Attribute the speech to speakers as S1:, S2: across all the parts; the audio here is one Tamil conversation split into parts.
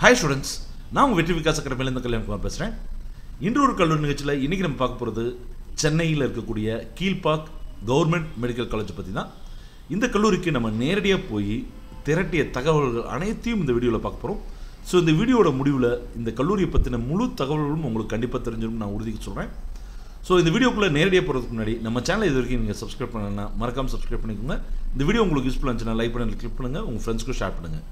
S1: ஹாய் ஸ்டூடெண்ட்ஸ் நான் உங்கள் வெற்றி விகாஸ் அகாடமியிலேருந்து கல்யாண்குமார் பேசுகிறேன் இன்று ஒரு கல்லூரி நிகழ்ச்சியில் இன்றைக்கி நம்ம பார்க்க போகிறது சென்னையில் இருக்கக்கூடிய கீழ்பாக் கவர்மெண்ட் மெடிக்கல் காலேஜ் பற்றி தான் இந்த கல்லூரிக்கு நம்ம நேரடியாக போய் திரட்டிய தகவல்கள் அனைத்தையும் இந்த வீடியோவில் பார்க்க போகிறோம் ஸோ இந்த வீடியோட முடிவில் இந்த கல்லூரியை பற்றின முழு தகவல்களும் உங்களுக்கு கண்டிப்பாக தெரிஞ்சிடும் நான் உறுதிக்கு சொல்கிறேன் ஸோ இந்த வீடியோக்குள்ளே நேரடியாக போகிறதுக்கு முன்னாடி நம்ம சேனல் இது வரைக்கும் நீங்கள் சப்ஸ்கிரைப் பண்ணலன்னா மறக்காமல் சப்ஸ்கிரைப் பண்ணிக்கோங்க இந்த வீடியோ உங்களுக்கு யூஸ்ஃபுல்லாக இருந்துச்சுன்னா லைக் பண்ணி கிளிக் பண்ணுங்கள் உங்கள் ஃப்ரெண்ட்ஸ்க்கும் ஷேர் பண்ணுங்கள்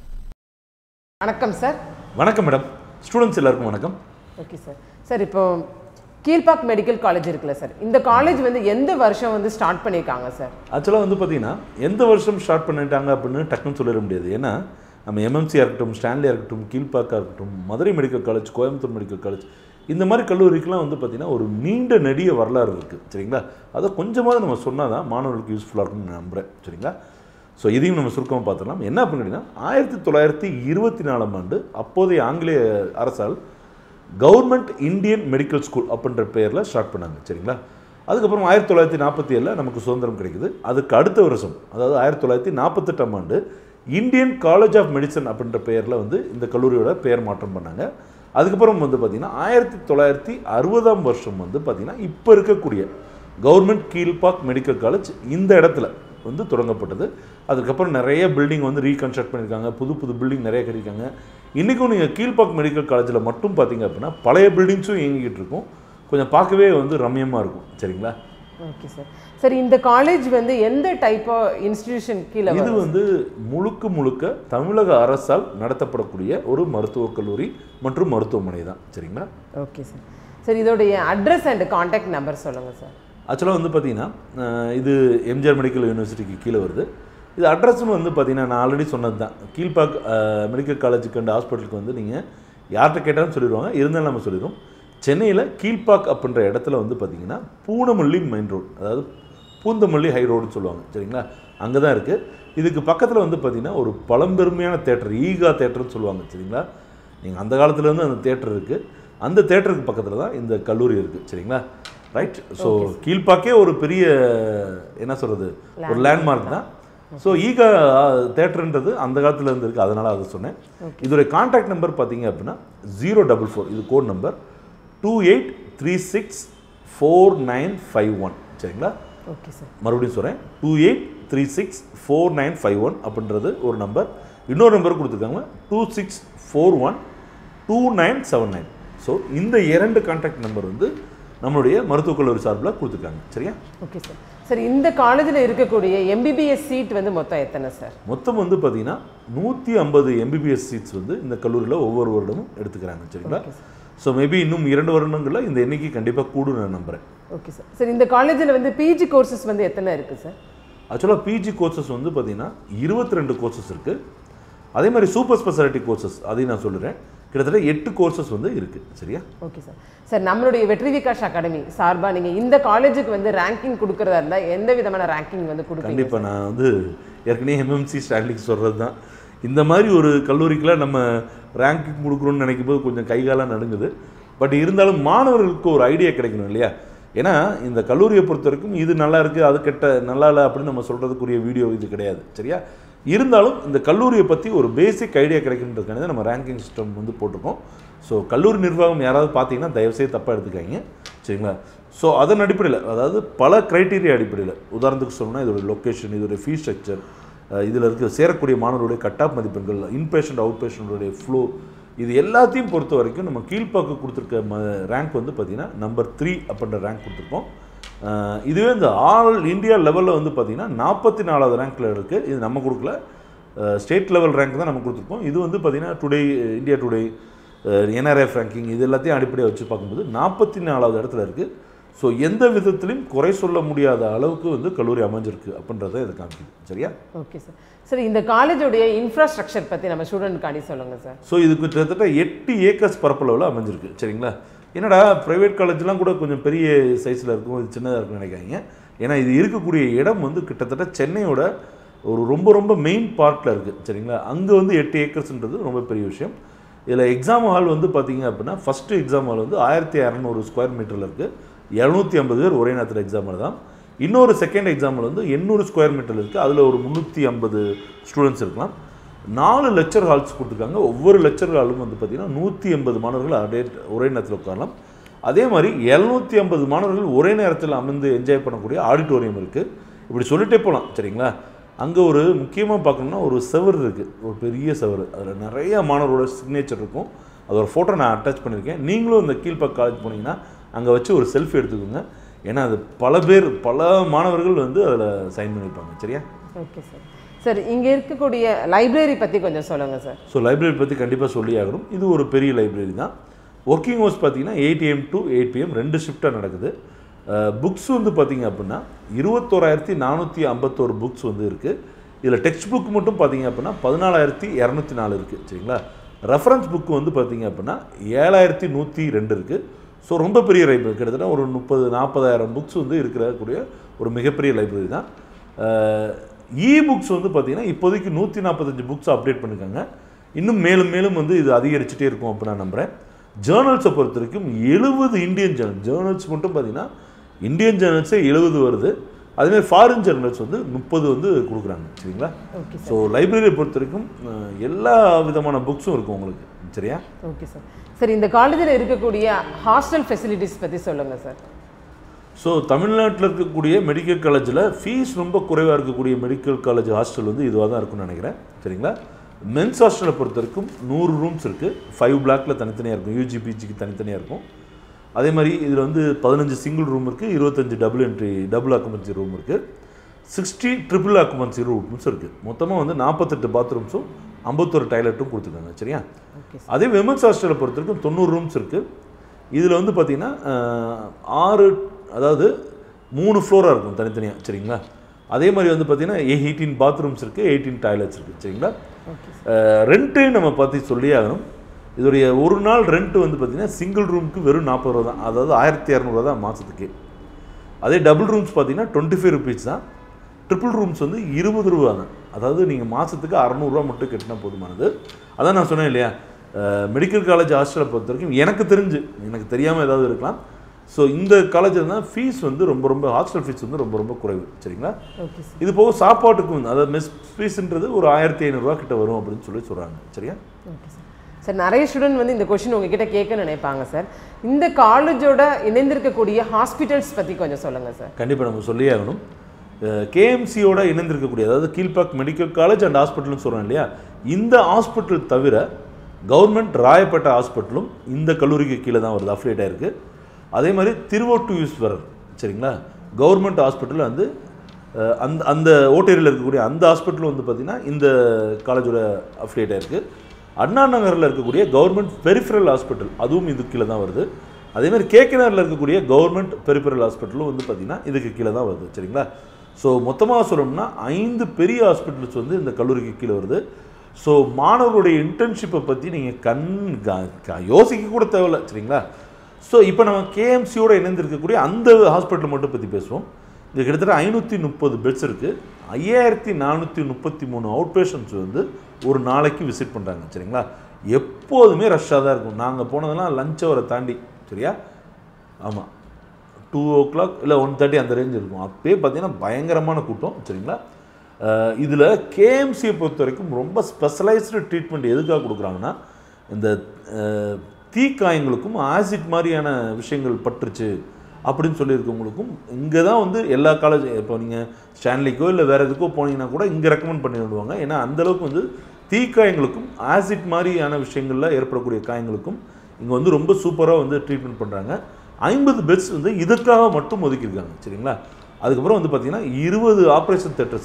S2: வணக்கம் சார்
S1: வணக்கம் மேடம் ஸ்டூடெண்ட்ஸ் எல்லாருக்கும் வணக்கம்
S2: ஓகே சார் சார் இப்போ கீழ்பாக் மெடிக்கல் காலேஜ் இருக்குல்ல சார் இந்த காலேஜ் வந்து எந்த வருஷம் வந்து ஸ்டார்ட் பண்ணியிருக்காங்க சார்
S1: ஆக்சுவலாக வந்து பார்த்தீங்கன்னா எந்த வருஷம் ஸ்டார்ட் பண்ணிட்டாங்க அப்படின்னு டக்குன்னு சொல்லிட முடியாது ஏன்னா நம்ம எம்எம்சியாக இருக்கட்டும் ஸ்டான்லியாக இருக்கட்டும் கீழ்பாக்காக இருக்கட்டும் Madurai medical college Coimbatore medical college இந்த மாதிரி கல்லூரிக்கெலாம் வந்து பார்த்திங்கன்னா ஒரு நீண்ட நெடிய வரலாறு இருக்குது சரிங்களா அதை கொஞ்சமாவது நம்ம சொன்னால் தான் மாணவர்களுக்கு யூஸ்ஃபுல்லாக இருக்கும்னு நான் நம்புகிறேன் சரிங்களா ஸோ இதையும் நம்ம சுருக்கமாக பார்த்துடலாம் என்ன அப்படின்னு கேட்டிங்கன்னா ஆயிரத்தி தொள்ளாயிரத்தி இருபத்தி நாலாம் ஆண்டு அப்போதைய ஆங்கிலேய அரசால் கவர்மெண்ட் இந்தியன் மெடிக்கல் ஸ்கூல் அப்படின்ற பெயரில் ஸ்டார்ட் பண்ணாங்க சரிங்களா அதுக்கப்புறம் ஆயிரத்தி தொள்ளாயிரத்தி நாற்பத்தி ஏழில் நமக்கு சுதந்திரம் கிடைக்குது அதுக்கு அடுத்த வருஷம் அதாவது ஆயிரத்தி தொள்ளாயிரத்தி நாற்பத்தெட்டாம் ஆண்டு இந்தியன் காலேஜ் ஆஃப் மெடிசன் அப்படின்ற பெயரில் வந்து இந்த கல்லூரியோட பெயர் மாற்றம் பண்ணாங்க அதுக்கப்புறம் வந்து பார்த்திங்கன்னா ஆயிரத்தி தொள்ளாயிரத்தி அறுபதாம் வருஷம் வந்து பார்த்திங்கன்னா இப்போ இருக்கக்கூடிய கவர்மெண்ட் கீழ்பாக் மெடிக்கல் காலேஜ் இந்த இடத்துல வந்து தொடங்கப்பட்டது அதுக்கப்புறம் நிறைய பில்டிங் வந்து ரீகன்ஸ்ட்ரக்ட் பண்ணியிருக்காங்க புது புது பில்டிங் நிறைய கட்டியிருக்காங்க இன்றைக்கும் நீங்கள் கீழ்பாக் மெடிக்கல் காலேஜில் மட்டும் பார்த்தீங்க அப்படின்னா பழைய பில்டிங்ஸும் இயங்கிக்கிட்டு இருக்கும் கொஞ்சம் பார்க்கவே வந்து ரம்யமாக இருக்கும் சரிங்களா
S2: ஓகே சார் சார் இந்த காலேஜ் வந்து எந்த டைப் ஆஃப் இன்ஸ்டிடியூஷன் கீழே
S1: இது
S2: வரும்
S1: வந்து முழுக்க முழுக்க தமிழக அரசால் நடத்தப்படக்கூடிய ஒரு மருத்துவக் கல்லூரி மற்றும் மருத்துவமனை தான் சரிங்களா
S2: ஓகே சார் சார் இதோடைய அட்ரஸ் அண்ட் காண்டாக்ட் நம்பர் சொல்லுங்கள் சார்
S1: ஆக்சுவலாக வந்து பார்த்தீங்கன்னா அஹ், இது எம்ஜிஆர் மெடிக்கல் யூனிவர்சிட்டிக்கு கீழே வருது இது அட்ரஸ்னு வந்து பார்த்தீங்கன்னா நான் ஆல்ரெடி சொன்னது தான் கீழ்பாக் அஹ், மெடிக்கல் காலேஜுக்கு அண்ட் ஹாஸ்பிட்டலுக்கு வந்து நீங்கள் யார்கிட்ட கேட்டாலும் சொல்லிடுவாங்க இருந்தாலும் நம்ம சொல்லிடுவோம் சென்னையில் கீழ்பாக் அப்படின்ற இடத்துல வந்து பார்த்தீங்கன்னா பூனமல்லி மெயின் ரோடு அதாவது பூந்தமல்லி ஹை ரோடுன்னு சொல்லுவாங்க சரிங்களா அங்கே தான் இருக்குது இதுக்கு பக்கத்தில் வந்து பார்த்தீங்கன்னா ஒரு பழம்பெருமையான தேட்டர் ஈகா தேட்டர்னு சொல்லுவாங்க சரிங்களா நீங்கள் அந்த காலத்துலேருந்து அந்த தேட்டர் இருக்குது அந்த தேட்டருக்கு பக்கத்தில் தான் இந்த கல்லூரி இருக்குது சரிங்களா ரைட் ஸோ கீழ்ப்பாக்கே ஒரு பெரிய என்ன சொல்கிறது ஒரு லேண்ட்மார்க் தான் ஸோ ஈகா தேட்டர்ன்றது அந்த காலத்துல இருந்து இருக்குது அதனால் அதை சொன்னேன் இதோடைய கான்டாக்ட் நம்பர் பார்த்தீங்க அப்படின்னா ஜீரோ டபுள் ஃபோர் இது code number two eight three six four nine five one சரிங்களா
S2: ஓகே சார்
S1: மறுபடியும் சொல்கிறேன் two eight three six four nine five one அப்படின்றது ஒரு நம்பர் இன்னொரு நம்பர் கொடுத்துருக்காங்க two six four one two nine seven nine so இந்த இரண்டு கான்டாக்ட் நம்பர் வந்து நம்மளுடைய மருத்துவக் கல்லூரி சார்பில் கொடுத்துருக்காங்க சரியா
S2: ஓகே சார் சார் இந்த காலேஜில் இருக்கக்கூடிய எம்பிபிஎஸ் சீட் வந்து மொத்தம் எத்தனை சார்
S1: மொத்தம் வந்து பார்த்தீங்கன்னா நூற்றி ஐம்பது எம்பிபிஎஸ் சீட்ஸ் வந்து இந்த கல்லூரியில் ஒவ்வொரு வருடமும் எடுத்துக்கிறாங்க சரிங்களா ஸோ மேபி இன்னும் இரண்டு வருடங்களில் இந்த எண்ணிக்கை கண்டிப்பாக கூடும் நான் நம்புகிறேன்
S2: ஓகே சார் சார் இந்த காலேஜில் வந்து பிஜி கோர்சஸ் வந்து எத்தனை இருக்குது சார்
S1: ஆக்சுவலாக பிஜி கோர்சஸ் வந்து பார்த்தீங்கன்னா இருபத்தி ரெண்டு கோர்சஸ் இருக்குது அதே மாதிரி சூப்பர் ஸ்பெஷாலிட்டி கோர்சஸ் அதையும் நான் சொல்லுறேன் கிட்டத்தட்ட எட்டு கோர்சஸ் வந்து இருக்குது சரியா
S2: ஓகே சார் சார் நம்மளுடைய வெற்றி விகாஷ் அகாடமி சார்பாக நீங்கள் இந்த காலேஜுக்கு வந்து ரேங்கிங் கொடுக்குறதா இருந்தால் எந்த விதமான ரேங்கிங் வந்து கொடுப்பீங்க
S1: கண்டிப்பாக நான் வந்து ஏற்கனவே எம்எம்சி ஸ்டாண்டிங் சொல்கிறது தான் இந்த மாதிரி ஒரு கல்லூரிக்கெலாம் நம்ம ரேங்கிங் கொடுக்குறோன்னு நினைக்கும் போது கொஞ்சம் கைகாலாம் நடுங்குது பட் இருந்தாலும் மாணவர்களுக்கு ஒரு ஐடியா கிடைக்கணும் இல்லையா ஏன்னா இந்த கல்லூரியை பொறுத்த வரைக்கும் இது நல்லா இருக்குது அது கெட்ட நல்லா இல்லை அப்படின்னு நம்ம சொல்கிறதுக்குரிய வீடியோ இது கிடையாது சரியா இருந்தாலும் இந்த கல்லூரியை பற்றி ஒரு பேசிக் ஐடியா கிடைக்கின்றதுக்கான தான் நம்ம ரேங்கிங் சிஸ்டம் வந்து போட்டிருக்கோம் ஸோ கல்லூரி நிர்வாகம் யாராவது பார்த்தீங்கன்னா தயவுசெய்து தப்பாக எடுத்துக்காங்க சரிங்களா ஸோ அதன் அடிப்படையில் அதாவது பல க்ரைட்டீரியா அடிப்படையில் உதாரணத்துக்கு சொல்லணும்னா இதோட லொக்கேஷன் இதோட ஃபீஸ் ஸ்ட்ரக்சர் இதில் இருக்க சேரக்கூடிய மாணவருடைய கட் ஆஃப் மதிப்பெண்கள் இன்பேஷண்ட் அவுட் பேஷண்ட்டுடைய ஃப்ளோ இது எல்லாத்தையும் பொறுத்த வரைக்கும் நம்ம கீழ்ப்பாக்கு கொடுத்துருக்க ம ரேங்க் வந்து பார்த்திங்கன்னா நம்பர் த்ரீ அப்படின்ற ரேங்க் கொடுத்துருக்கோம் அஹ் இதுவே இந்த ஆல் இந்தியா லெவலில் வந்து பார்த்திங்கன்னா நாற்பத்தி நாலாவது ரேங்க்கில் இருக்குது இது நம்ம கொடுக்கல ஸ்டேட் லெவல் ரேங்க் தான் நம்ம கொடுத்துருக்கோம் இது வந்து பார்த்திங்கன்னா today India Today NRF ranking இது எல்லாத்தையும் அடிப்படையாக வச்சு பார்க்கும்போது நாற்பத்தி நாலாவது இடத்துல இருக்குது ஸோ எந்த விதத்திலையும் குறை சொல்ல முடியாத அளவுக்கு வந்து கல்லூரி அமைஞ்சிருக்கு அப்படின்றத இதை காமிக்குது சரியா
S2: ஓகே சார் சார் இந்த காலேஜோடைய இன்ஃப்ராஸ்ட்ரக்சர் பற்றி நம்ம ஸ்டூடெண்ட்காண்டி சொல்லுங்கள் சார்
S1: ஸோ இது கிட்டத்தட்ட எட்டு ஏக்கர்ஸ் பரப்பளவில் அமைஞ்சிருக்கு சரிங்களா என்னடா ப்ரைவேட் காலேஜ்லாம் கூட கொஞ்சம் பெரிய சைஸில் இருக்கும் இது சின்னதாக இருக்கும்னு நினைக்காதீங்க ஏன்னா இது இருக்கக்கூடிய இடம் வந்து கிட்டத்தட்ட சென்னையோட ஒரு ரொம்ப ரொம்ப மெயின் பார்ட்டில் இருக்குது சரிங்களா அங்கே வந்து எட்டு ஏக்கர்ஸ்ன்றது ரொம்ப பெரிய விஷயம் இதில் எக்ஸாம் ஹால் வந்து பார்த்தீங்க அப்படின்னா ஃபஸ்ட்டு எக்ஸாம் ஹால் வந்து ஆயிரத்தி இரநூறு ஸ்கொயர் மீட்டரில் இருக்குது இரநூத்தி ஐம்பது பேர் ஒரே நேரத்தில் எக்ஸாம் எழுதாம் இன்னொரு செகண்ட் எக்ஸாம்பிள் வந்து எண்ணூறு ஸ்கொயர் மீட்டர் இருக்குது அதில் ஒரு முந்நூற்றி ஐம்பது ஸ்டூடெண்ட்ஸ் இருக்கலாம் நாலு லெக்சர் ஹால்ஸ் கொடுத்துருக்காங்க ஒவ்வொரு லெக்சர் ஹாலும் வந்து பார்த்திங்கன்னா நூற்றி எண்பது மாணவர்கள் அதே ஒரே நேரத்தில் உட்காரலாம் அதே மாதிரி எழுநூற்றி ஐம்பது மாணவர்கள் ஒரே நேரத்தில் அமர்ந்து என்ஜாய் பண்ணக்கூடிய ஆடிட்டோரியம் இருக்குது இப்படி சொல்லிட்டே போகலாம் சரிங்களா அங்கே ஒரு முக்கியமாக பார்க்கணும்னா ஒரு செவர் இருக்குது ஒரு பெரிய செவர் அதில் நிறைய மாணவரோட சிக்னேச்சர் இருக்கும் அது ஒரு ஃபோட்டோ நான் அட்டாச் பண்ணியிருக்கேன் நீங்களும் இந்த கீழ்ப்பாக் காலேஜ் போனீங்கன்னா அங்கே வச்சு ஒரு செல்ஃபி எடுத்துக்கோங்க ஏன்னா அது பல பேர் பல மாணவர்கள் வந்து அதில் சைன் பண்ணியிருப்பாங்க சரியா
S2: ஓகே சார் சார் இங்கே இருக்கக்கூடிய லைப்ரரி பற்றி கொஞ்சம் சொல்லுங்கள் சார்
S1: ஸோ லைப்ரரி பற்றி கண்டிப்பாக சொல்லி ஆகணும் இது ஒரு பெரிய லைப்ரரி தான் ஒர்க்கிங் ஹவர்ஸ் பார்த்தீங்கன்னா eight AM to eight PM ரெண்டு ஷிஃப்ட்டாக நடக்குது புக்ஸ் வந்து பார்த்தீங்க அப்படின்னா இருபத்தோராயிரத்தி நானூற்றி ஐம்பத்தோரு புக்ஸ் வந்து இருக்குது இதில் டெக்ஸ்ட் புக் மட்டும் பார்த்தீங்க அப்படின்னா பதினாலாயிரத்தி இரநூத்தி நாலு இருக்குது சரிங்களா ரெஃபரன்ஸ் புக் வந்து பார்த்தீங்க அப்படின்னா ஏழாயிரத்தி நூற்றி ரெண்டு இருக்குது ஸோ ரொம்ப பெரிய லைப்ரரி கிட்டத்தட்ட ஒரு முப்பது நாற்பதாயிரம் புக்ஸ் வந்து இருக்கக்கூடிய ஒரு மிகப்பெரிய லைப்ரரி தான் இ புக்ஸ் வந்து பார்த்தீங்கன்னா இப்போதைக்கு நூற்றி நாற்பத்தஞ்சு புக்ஸ் அப்டேட் பண்ணிருக்காங்க இன்னும் மேலும் மேலும் வந்து இது அதிகரிச்சுட்டே இருக்கும் அப்படின்னு நான் நம்புகிறேன் ஜேர்னல்ஸை பொறுத்த வரைக்கும் எழுபது இந்தியன் ஜேர்னல் ஜேர்னல்ஸ் மட்டும் பார்த்தீங்கன்னா இந்தியன் ஜேர்னல்ஸே எழுபது வருது அதேமாதிரி ஃபாரின் ஜேர்னல்ஸ் வந்து முப்பது வந்து கொடுக்குறாங்க சரிங்களா
S2: ஓகே
S1: ஸோ லைப்ரரியை பொறுத்த வரைக்கும் அஹ், எல்லா விதமான புக்ஸும் இருக்கும் உங்களுக்கு சரியா
S2: ஓகே சார் சார் இந்த காலேஜில் இருக்கக்கூடிய ஹாஸ்டல் ஃபெசிலிட்டிஸ் பற்றி சொல்லுங்கள் சார்
S1: ஸோ தமிழ்நாட்டில் இருக்கக்கூடிய மெடிக்கல் காலேஜில் ஃபீஸ் ரொம்ப குறைவாக இருக்கக்கூடிய மெடிக்கல் காலேஜ் ஹாஸ்டல் வந்து இதுவாக தான் இருக்கும்னு நினைக்கிறேன் சரிங்களா மென்ஸ் ஹாஸ்டலை பொறுத்த வரைக்கும் நூறு ரூம்ஸ் இருக்குது ஃபைவ் பிளாக்ல தனித்தனியாக இருக்கும் யூஜி பிஜிக்கு தனித்தனியாக இருக்கும் அதே மாதிரி இதில் வந்து பதினஞ்சு சிங்கிள் ரூம் இருக்குது இருபத்தஞ்சு double entry double occupancy room இருக்குது சிக்ஸ்டி ட்ரிபிள் ஆக்குமென்சி ரூம்ஸ் இருக்குது மொத்தமாக வந்து நாற்பத்தெட்டு பாத்ரூம்ஸும் ஐம்பத்தொரு டாய்லெட்டும் கொடுத்துருக்காங்க சரியா
S2: ஓகே
S1: அதே விமன்ஸ் ஹாஸ்டலை பொறுத்த வரைக்கும் தொண்ணூறு ரூம்ஸ் இருக்குது இதில் வந்து பார்த்திங்கன்னா அஹ், ஆறு அதாவது மூணு ஃப்ளோராக இருக்கும் தனித்தனியாக சரிங்களா அதே மாதிரி வந்து பார்த்திங்கன்னா எயிட்டீன் பாத்ரூம்ஸ் இருக்குது எயிட்டீன் டாய்லெட்ஸ் இருக்குது சரிங்களா
S2: ஓகே
S1: ரெண்ட்டு நம்ம பற்றி சொல்லியே ஆகணும் இதோடைய ஒரு நாள் ரெண்ட் வந்து பார்த்திங்கன்னா சிங்கிள் ரூமுக்கு வெறும் நாற்பது ரூபா தான் அதாவது ஆயிரத்தி இரநூறுவா தான் மாதத்துக்கு அதே டபுள் ரூம்ஸ் பார்த்தீங்கன்னா டுவெண்ட்டி ஃபைவ் ருபீஸ் தான் ட்ரிபிள் ரூம்ஸ் வந்து இருபது ரூபா தான் அதாவது நீங்கள் மாதத்துக்கு அறநூறுவா மட்டும் கட்டினா போதுமானது அதான் நான் சொன்னேன் இல்லையா மெடிக்கல் காலேஜ் ஹாஸ்டலை பொறுத்த வரைக்கும் எனக்கு தெரிஞ்சு எனக்கு தெரியாமல் ஏதாவது இருக்கலாம் ஸோ இந்த காலேஜில் தான் ஃபீஸ் வந்து ரொம்ப ரொம்ப ஹாஸ்டல் ஃபீஸ் வந்து ரொம்ப ரொம்ப குறைவு சரிங்களா
S2: ஓகே சார்
S1: இது போக சாப்பாட்டுக்கு வந்து அதாவது மெஸ் ஃபீஸ்ன்றது ஒரு ஆயிரத்தி ஐநூறுரூவா கிட்ட வரும் அப்படின்னு சொல்லி சொல்கிறாங்க சரியா
S2: ஓகே சார் சார் நிறைய ஸ்டூடெண்ட் வந்து இந்த கொஷின் உங்ககிட்ட கேட்க நினைப்பாங்க சார் இந்த காலேஜோட இணைந்திருக்கக்கூடிய ஹாஸ்பிட்டல்ஸ் பற்றி கொஞ்சம் சொல்லுங்கள் சார்
S1: கண்டிப்பாக நம்ம சொல்லியே ஆகணும் கேஎம்சியோட இணைந்திருக்கக்கூடிய அதாவது கீழ்பாக் மெடிக்கல் காலேஜ் அண்ட் ஹாஸ்பிட்டல்னு சொல்கிறோம் இல்லையா இந்த ஹாஸ்பிட்டல் தவிர கவர்மெண்ட் ராயப்பேட்டை ஹாஸ்பிட்டலும் இந்த கல்லூரிக்கு கீழே தான் வருது அஃபிலியேட் ஆயிருக்கு அதே மாதிரி திருவொட்டூஸ்வரர் சரிங்களா கவர்மெண்ட் ஹாஸ்பிட்டல் வந்து அஹ், அந்த அந்த ஓட்டேரியில் இருக்கக்கூடிய அந்த ஹாஸ்பிட்டலும் வந்து பார்த்திங்கன்னா இந்த காலேஜோட அஃபிலியேட் ஆயிருக்கு அண்ணா நகரில் இருக்கக்கூடிய கவர்மெண்ட் பெரிஃபரல் ஹாஸ்பிட்டல் அதுவும் இது கீழே தான் வருது அதே மாதிரி கேகேஆரில் இருக்கக்கூடிய கவர்மெண்ட் பெரிஃபரல் ஹாஸ்பிட்டலும் வந்து பார்த்திங்கன்னா இதுக்கு கீழே தான் வருது சரிங்களா ஸோ மொத்தமாக சொல்லணும்னா ஐந்து பெரிய ஹாஸ்பிட்டல்ஸ் வந்து இந்த கல்லூரிக்கு கீழே வருது ஸோ மாணவர்களுடைய இன்டர்ன்ஷிப்பை பற்றி நீங்கள் கண் க- க- யோசிக்க கூட தேவையில்ல சரிங்களா ஸோ இப்போ நம்ம கேஎம்சியோட இணைந்திருக்கக்கூடிய அந்த ஹாஸ்பிட்டல் மட்டும் பற்றி பேசுவோம் இங்கே கிட்டத்தட்ட ஐநூற்றி முப்பது பெட்ஸ் இருக்குது ஐயாயிரத்தி நானூற்றி முப்பத்தி மூணு அவுட் பேஷண்ட்ஸ் வந்து ஒரு நாளைக்கு விசிட் பண்ணுறாங்க சரிங்களா எப்போதுமே ரஷ்ஷாக தான் இருக்கும் நாங்கள் போனதெல்லாம் லஞ்ச் அவரை தாண்டி சரியா ஆமாம் டூ ஓ கிளாக் இல்லை ஒன் தேர்ட்டி அந்த ரேஞ்ச் இருக்கும் அப்பயே பார்த்தீங்கன்னா பயங்கரமான கூட்டம் சரிங்களா இதில் கேஎம்சியை பொறுத்த வரைக்கும் ரொம்ப ஸ்பெஷலைஸ்டு ட்ரீட்மெண்ட் எதுக்காக கொடுக்குறாங்கன்னா இந்த அஹ், தீக்காயங்களுக்கும் ஆசிட் மாதிரியான விஷயங்கள் பட்டுருச்சு அப்படின்னு சொல்லியிருக்கவங்களுக்கும் இங்கே தான் வந்து எல்லா காலேஜ் இப்போ நீங்கள் ஸ்டான்லிக்கோ இல்லை வேறு எதுக்கோ போனீங்கன்னா கூட இங்கே ரெக்கமெண்ட் பண்ணி விடுவாங்க ஏன்னா அந்தளவுக்கு வந்து தீக்காயங்களுக்கும் ஆசிட் மாதிரியான விஷயங்களில் ஏற்படக்கூடிய காயங்களுக்கும் இங்கே வந்து ரொம்ப சூப்பராக வந்து ட்ரீட்மெண்ட் பண்ணுறாங்க ஐம்பது பெட்ஸ் வந்து இதற்காக மட்டும் ஒதுக்கியிருக்காங்க சரிங்களா அதுக்கப்புறம் வந்து பார்த்திங்கன்னா இருபது ஆப்ரேஷன் தேட்டர்ஸ்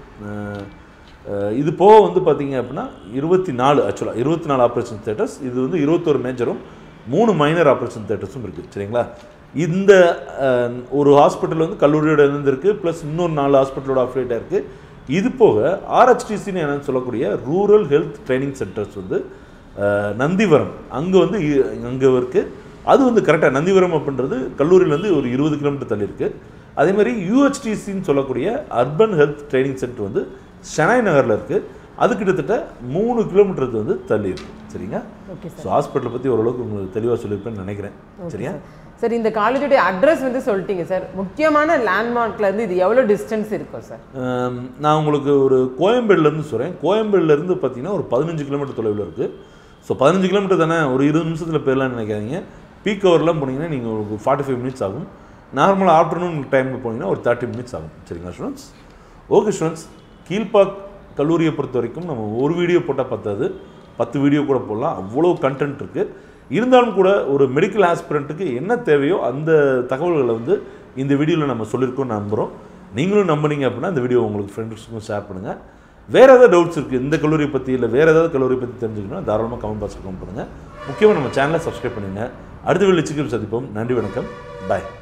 S1: இருக்குது இது போக வந்து பார்த்தீங்க அப்படின்னா இருபத்தி நாலு ஆக்சுவலாக இருபத்தி நாலு ஆப்ரேஷன் தேட்டர்ஸ் இது வந்து இருபத்தொரு மேஜரும் மூணு மைனர் ஆப்ரேஷன் தேட்டர்ஸும் இருக்குது சரிங்களா இந்த அஹ், ஒரு ஹாஸ்பிட்டல் வந்து கல்லூரியோட இருந்திருக்கு ப்ளஸ் இன்னொரு நாலு ஹாஸ்பிட்டலோட அஃபிலேட்டாக இருக்குது இது போக ஆர்ஹெச்டிசின்னு என்னன்னு சொல்லக்கூடிய ரூரல் ஹெல்த் ட்ரைனிங் சென்டர்ஸ் வந்து அஹ், நந்திவரம் அங்கே வந்து அங்கே இருக்குது அது வந்து கரெக்டாக நந்திவரம் அப்படின்றது கல்லூரியிலேருந்து ஒரு இருபது கிலோமீட்டர் தள்ளி இருக்குது அதே மாதிரி யூஹெச்டிசின்னு சொல்லக்கூடிய அர்பன் ஹெல்த் ட்ரைனிங் சென்டர் வந்து ஷெனாய் நகரில் இருக்குது அது கிட்டத்தட்ட மூணு கிலோமீட்டருக்கு வந்து தள்ளி இருக்கு சரிங்க
S2: ஓகே
S1: ஸோ ஹாஸ்பிட்டலை பற்றி ஓரளவுக்கு உங்களுக்கு தெளிவாக சொல்லியிருப்பேன்னு நினைக்கிறேன் சரியா
S2: சார் இந்த காலேஜோடைய அட்ரஸ் வந்து சொல்லிட்டீங்க சார் முக்கியமான லேண்ட்மார்க்ல இருந்து இது எவ்வளோ டிஸ்டன்ஸ் இருக்கும் சார்
S1: ஆம், நான் உங்களுக்கு ஒரு கோயம்பேடுலேருந்து சொல்கிறேன் கோயம்பேடுலேருந்து பார்த்தீங்கன்னா ஒரு பதினஞ்சு கிலோமீட்டர் தொலைவில் இருக்குது ஸோ பதினஞ்சு கிலோமீட்டர் தானே ஒரு இருபது நிமிஷத்தில் போயிடலாம்னு நினைக்காதீங்க பீக் ஹவர்லாம் போனீங்கன்னா நீங்கள் உங்களுக்கு ஃபார்ட்டி ஃபைவ் மினிட்ஸ் ஆகும் நார்மலாக ஆஃப்டர்நூன் டைமில் போனீங்கன்னா ஒரு தேர்ட்டி மினிட்ஸ் ஆகும் சரிங்களா ஸ்டூடெண்ட்ஸ் ஓகே ஸ்டூடெண்ட்ஸ் கீழ்பாக் கல்லூரியை பொறுத்த வரைக்கும் நம்ம ஒரு வீடியோ போட்டால் பத்தாது பத்து வீடியோ கூட போடலாம் அவ்வளோ கண்டென்ட் இருக்குது இருந்தாலும் கூட ஒரு மெடிக்கல் ஆஸ்பிரண்ட்டுக்கு என்ன தேவையோ அந்த தகவல்களை வந்து இந்த வீடியோவில் நம்ம சொல்லியிருக்கோம் நம்புகிறோம் நீங்களும் நம்புனீங்க அப்படின்னா இந்த வீடியோ உங்களுக்கு ஃப்ரெண்ட்ஸுக்கும் ஷேர் பண்ணுங்கள் வேறு ஏதாவது டவுட்ஸ் இருக்குது இந்த கல்லூரி பற்றி இல்லை வேறு ஏதாவது கல்லூரி பற்றி தெரிஞ்சுக்கணும் தாராளமாக கமெண்ட் பாக்ஸில் கமெண்ட் பண்ணுங்கள் முக்கியமாக நம்ம சேனலை சப்ஸ்கிரைப் பண்ணுங்கள் அடுத்த வீடியோ சந்திப்போம் நன்றி வணக்கம் பாய்